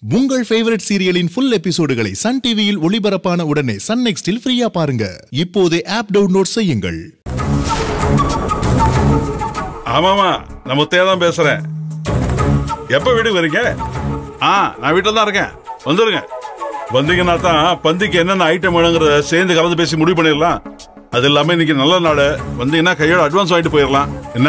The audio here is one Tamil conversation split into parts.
உங்கள் ஃபேவரட் சீரியலின் ஃபுல் எபிசோடுகளை சன் டிவியில் ஒளிபரப்பான உடனே சன் நெக்ஸ்டில் ஃப்ரீயா பாருங்க இப்போதே ஆப் டவுன்லோட் செய்யுங்கள் ஆமாமா நான் முத்தையா தான் பேசுறேன் எப்ப வீட்டுக்கு வரீங்க ஆ நான் வீட்டில் தான் இருக்கேன் வந்துருங்க வந்தீங்கன்னா தான் பந்திக்கு என்னென்ன ஐட்டம் வேணுங்கிறத சேர்ந்து கலந்து பேசி முடிவு பண்ணிடலாம் அது இல்லாம இன்னைக்கு நல்ல நாள் வந்தீங்கன்னா கையோட அட்வான்ஸ் வாங்கிட்டு போயிடலாம் என்ன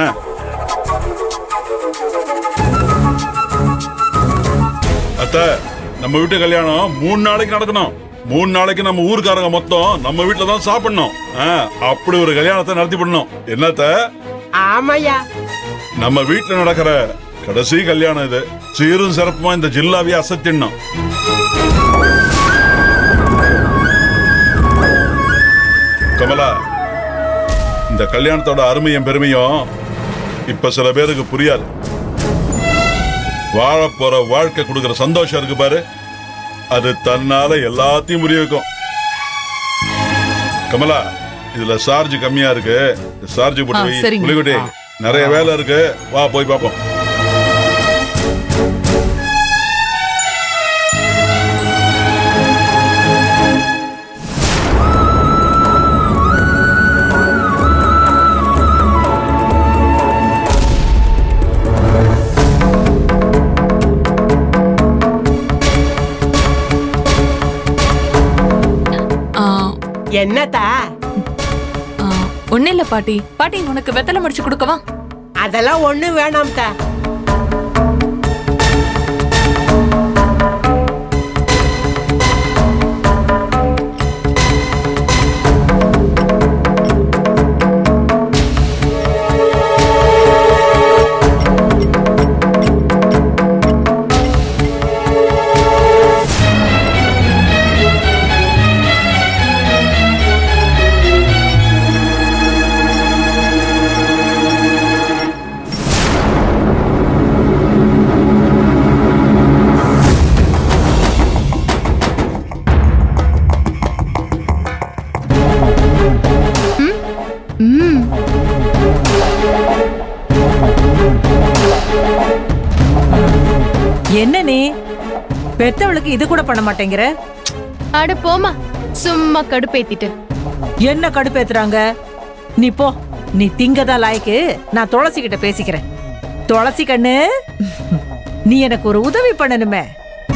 அத்த நம்ம வீட்டு கல்யாணம் மூணு நாளைக்கு நடக்கணும் மூணு நாளைக்கு நம்ம ஊருக்காரங்க மொத்தம் நம்ம வீட்டில் தான் சாப்பிடணும் ஆ, அப்படி ஒரு கல்யாணத்தை நடத்தி பண்ணணும் என்னத்த ஆமாய்யா நம்ம வீட்டுல நடக்கிற கடைசி கல்யாணம் இது சீரும் சிறப்புமா இந்த ஜில்லாவையே அசத்திடணும் கமலா இந்த கல்யாணத்தோட அருமையும் பெருமையும் இப்ப சில பேருக்கு புரியாது வாழ போற வாழ்க்கை கொடுக்கிற சந்தோஷம் இருக்கு பாரு அது தன்னால எல்லாத்தையும் புரிய வைக்கும் கமலா இதுல சார்ஜ் கம்மியா இருக்கு சார்ஜ் போட்டு ஆ, வை சரிங்க. புலிகுட்டி நிறைய வேலை இருக்கு வா போய் பாப்போம் என்னத்தா ஒன்னும் இல்ல பாட்டி பாட்டி உனக்கு வெத்தலை முடிச்சு கொடுக்கவா அதெல்லாம் ஒண்ணு வேணாம்தா என்ன நீ பெத்தவளுக்கு இது கூட பண்ண மாட்டேங்கிற அட போமா சும்மா கடுப்பேத்திட்டு என்ன கடுப்பேத்துறாங்க நீ போ நீ திங்கதா லாய்க்கு நான் துளசி கிட்ட பேசிக்கிறேன் துளசி கண்ணு நீ எனக்கு ஒரு உதவி பண்ணணுமே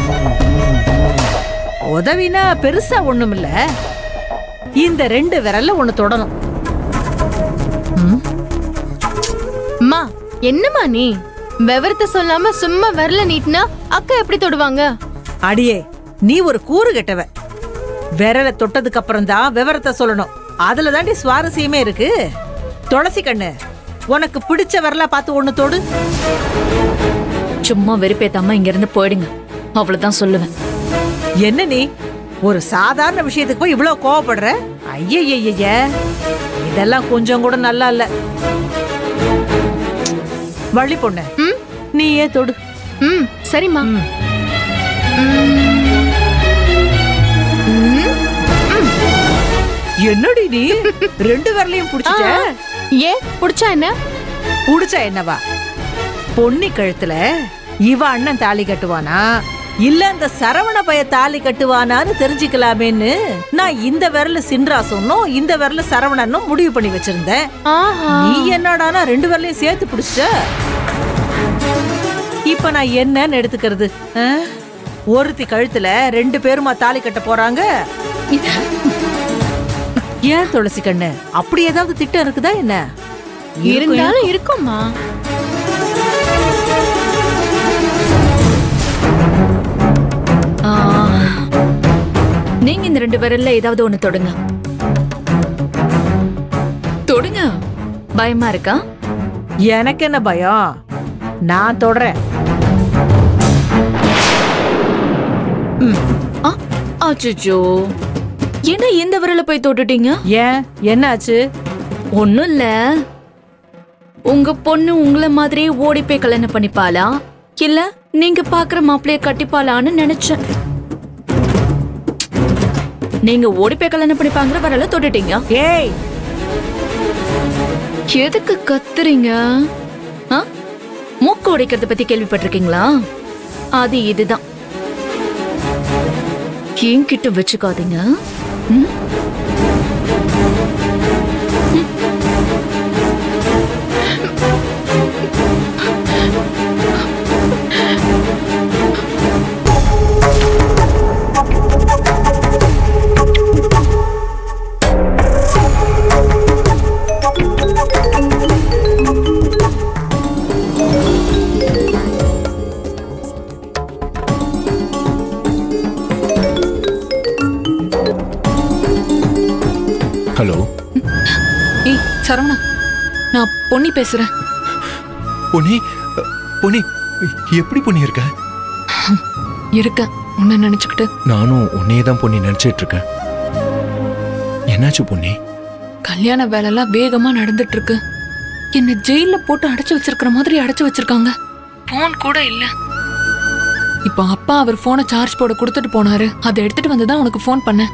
உதவினா பெருசா ஒண்ணும் இல்ல இந்த ரெண்டு விரல்ல ஒண்ணு தொடணும் அம்மா என்னம்மா நீ விவரத்தை சொல்லாம சும்மா விரல நீட்டினா அக்கா எப்படி தொடுவாங்க அடியே நீ ஒரு கூறு கெட்டவ விரல தொட்டதுக்கு அப்புறம் தான் விவரத்தை சொல்லணும் அதுல தாண்டி சுவாரஸ்யமே இருக்கு துளசி கண்ணு உனக்கு பிடிச்ச விரலா பார்த்து ஒண்ணு தொடு சும்மா வெறுப்பேத்தாம இங்க இருந்து போயிடுங்க அவ்வளவுதான் சொல்லுவேன் என்ன நீ ஒரு சாதாரண விஷயத்துக்கு போய் இவ்வளவு கோவப்படுற ஐயய்யய்ய இதெல்லாம் கொஞ்சம் கூட நல்லா இல்ல வள்ளி பொண்ணு ம் நீ ஏன் தொடு ம் சரிம்மா ம். ம், என்னடி நீ ரெண்டு விரலையும் ஆ, புடிச்சிட்ட ஏன் புடிச்சா என்ன புடிச்சா என்னவா பொன்னி கழுத்துல இவ அண்ணன் தாலி கட்டுவானா இல்ல அந்த சரவண பய தாலி கட்டுவானான்னு தெரிஞ்சுக்கலாமேன்னு நான் இந்த விரல சின்ரா சொன்னோம் இந்த விரல சரவணனும் முடிவு பண்ணி வச்சிருந்தேன் ஆஹா நீ என்னடானா ரெண்டு பேர்லயும் சேர்த்து பிடிச்ச இப்ப நான் என்னன்னு எடுத்துக்கிறது ஆ? ஒருத்தி கழுத்துல ரெண்டு பேருமா தாலி கட்ட போறாங்க ஏன் துளசி கண்ணு அப்படி ஏதாவது திட்டம் இருக்குதா என்ன இருக்கும், இருந்தாலும் இருக்கும்மா ஆ, நீங்க இந்த ரெண்டு விரல்ல ஏதாவது ஒண்ணு தொடுங்க தொடுங்க பயமா இருக்கா எனக்கு என்ன பயம் நான் தொடறேன் ஆ, அச்சச்சோ என்ன இந்த விரல போய் தொட்டுட்டீங்க ஏன் என்னாச்சு ஒண்ணும் இல்ல உங்க பொண்ணு உங்களை மாதிரியே ஓடி போய் கல்யாணம் பண்ணிப்பாளா இல்ல நீங்க பாக்குற மாப்பிளைய கட்டிப்பாளான்னு நினைச்சேன் நீங்க ஓடி போய் கல்யாணம் பண்ணிப்பாங்கிற வரல தொட்டுட்டீங்க ஏய் எதுக்கு கத்துறீங்க ஆ? மூக்கு உடைக்கிறத பத்தி கேள்விப்பட்டிருக்கீங்களா அது இதுதான் என்கிட்ட வச்சுக்காதீங்க ம்? ஹலோ ஏய் சரவணா நான் பொன்னி பேசுறேன் பொன்னி அ, பொன்னி எப்படி பொன்னி இருக்க இருக்கேன் உன்னை நினைச்சுக்கிட்டு நானும் உன்னையே தான் பொன்னி நினைச்சிட்டு இருக்கேன் என்னாச்சு பொன்னி கல்யாண வேலைலாம் வேகமா நடந்துட்டு இருக்கு என்ன ஜெயில போட்டு அடைச்சு வச்சிருக்கிற மாதிரி அடைச்சு வச்சிருக்காங்க போன் கூட இல்ல இப்போ அப்பா அவர் போனை சார்ஜ் போட கொடுத்துட்டு போனாரு அதை எடுத்துட்டு வந்து தான் உனக்கு ஃபோன் பண்ணேன்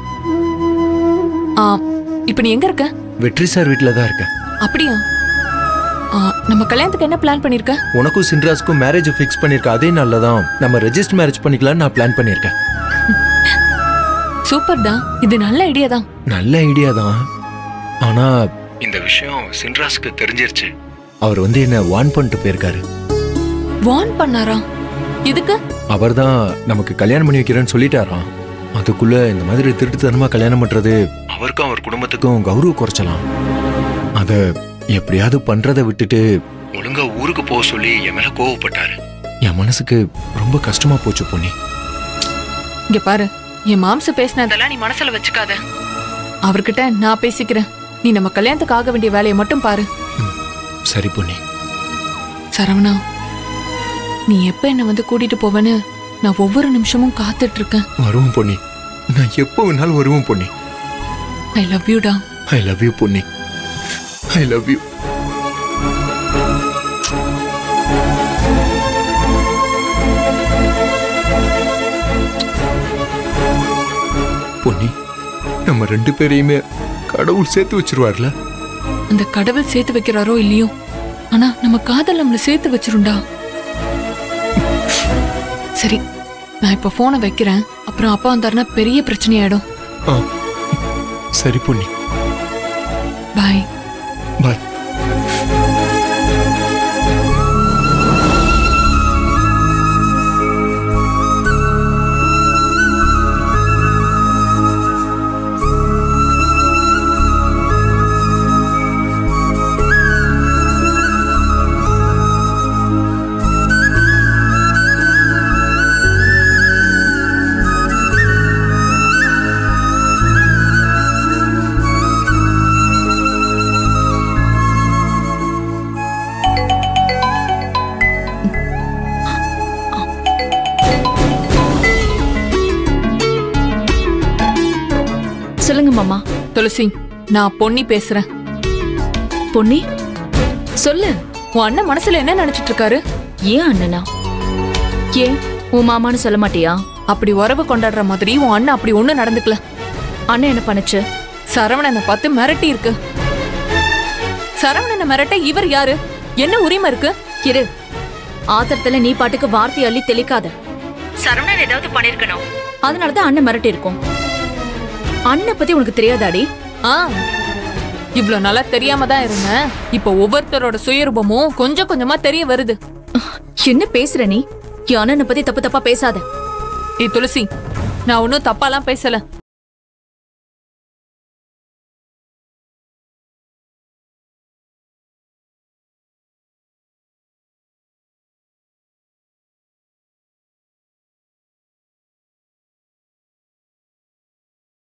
ஆ இப்போ நீ எங்க இருக்க வெற்றி சார் வீட்டில் தான் இருக்கேன் அப்படியா ஆ, நம்ம கல்யாணத்துக்கு என்ன பிளான் பண்ணிருக்க உனக்கும் சின்ராஸ்க்கும் மேரேஜ் ஃபிக்ஸ் பண்ணிருக்க அதே நாளில் தான் நம்ம ரெஜிஸ்டர் மேரேஜ் பண்ணிக்கலாம்னு நான் பிளான் பண்ணியிருக்கேன் சூப்பர்டா இது நல்ல ஐடியா தான் நல்ல ஐடியா தான் ஆனா இந்த விஷயம் சின்ராஸ்க்கு தெரிஞ்சிருச்சு அவர் வந்து என்ன வார்ன் பண்ணிட்டு போயிருக்காரு வார்ன் பண்ணாரா இதுக்கு அவர் தான் நமக்கு கல்யாணம் பண்ணி வைக்கிறேன்னு சொல்லிட்டாராம் அதுக்குள்ள இந்த மாதிரி திருட்டுத்தனமா கல்யாணம் பண்றது அவருக்கும் அவர் குடும்பத்துக்கும் கௌரவ குறைச்சலாம் அத எப்படியாவது பண்றதை விட்டுட்டு ஒழுங்கா ஊருக்கு போக சொல்லி என் மேல கோவப்பட்டாரு என் மனசுக்கு ரொம்ப கஷ்டமா போச்சு பொன்னி இங்க பாரு என் மாம்ச பேசினதெல்லாம் நீ மனசுல வச்சுக்காத அவர்கிட்ட நான் பேசிக்கிறேன் நீ நம்ம கல்யாணத்துக்கு ஆக வேண்டிய வேலையை மட்டும் பாரு சரி பொன்னி சரவணா நீ எப்ப என்ன வந்து கூட்டிட்டு போவேன்னு நான் ஒவ்வொரு நிமிஷமும் காத்துட்டு இருக்கேன் வருவோம் பொன்னி நான் எப்போ வேணாலும் வருவோம் பொன்னி ஐ லவ் யூடா I love you Ponni I love you Ponni நம்ம ரெண்டு பேரையுமே கடவுள் சேர்த்து வச்சிருவார்ல அந்த கடவுள் சேர்த்து வைக்கிறாரோ இல்லையோ ஆனா நம்ம காதல் நம்மள சேர்த்து வச்சிருண்டா சரி நான் இப்ப போனை வைக்கிறேன் அப்புறம் அப்பா வந்தாருன்னா பெரிய பிரச்சனையாயிடும் ஆ சரி பொன்னி பாய் பாய் சொல்லுங்க மாமா துளசி நான் பொன்னி பேசுறேன் பொன்னி சொல்லு உன் அண்ணன் மனசுல என்ன நினைச்சிட்டு இருக்காரு ஏன் அண்ணனா ஏன் உன் மாமான்னு சொல்ல மாட்டியா அப்படி உறவு கொண்டாடுற மாதிரி உன் அண்ணன் அப்படி ஒண்ணு நடந்துக்கல அண்ணன் என்ன பண்ணுச்சு சரவணனை பார்த்து மிரட்டி இருக்கு சரவணனை மிரட்ட இவர் யாரு என்ன உரிமை இருக்கு இரு ஆத்திரத்துல நீ பாட்டுக்கு வார்த்தை அள்ளி தெளிக்காத சரவணன் ஏதாவது பண்ணிருக்கணும் அதனாலதான் அண்ணன் மிரட்டி இருக்கும் அண்ணன் பத்தி உனக்கு தெரியாதாடி ஆ இவ்ளோ நாளா தெரியாம தான் இருந்தேன் இப்போ ஒவ்வொருத்தரோட சுயரூபமும் கொஞ்சம் கொஞ்சமா தெரிய வருது என்ன பேசுற நீ என் அண்ணனை பத்தி தப்பு தப்பா பேசாத ஏய் துளசி நான் ஒன்னும் தப்பாலாம் பேசல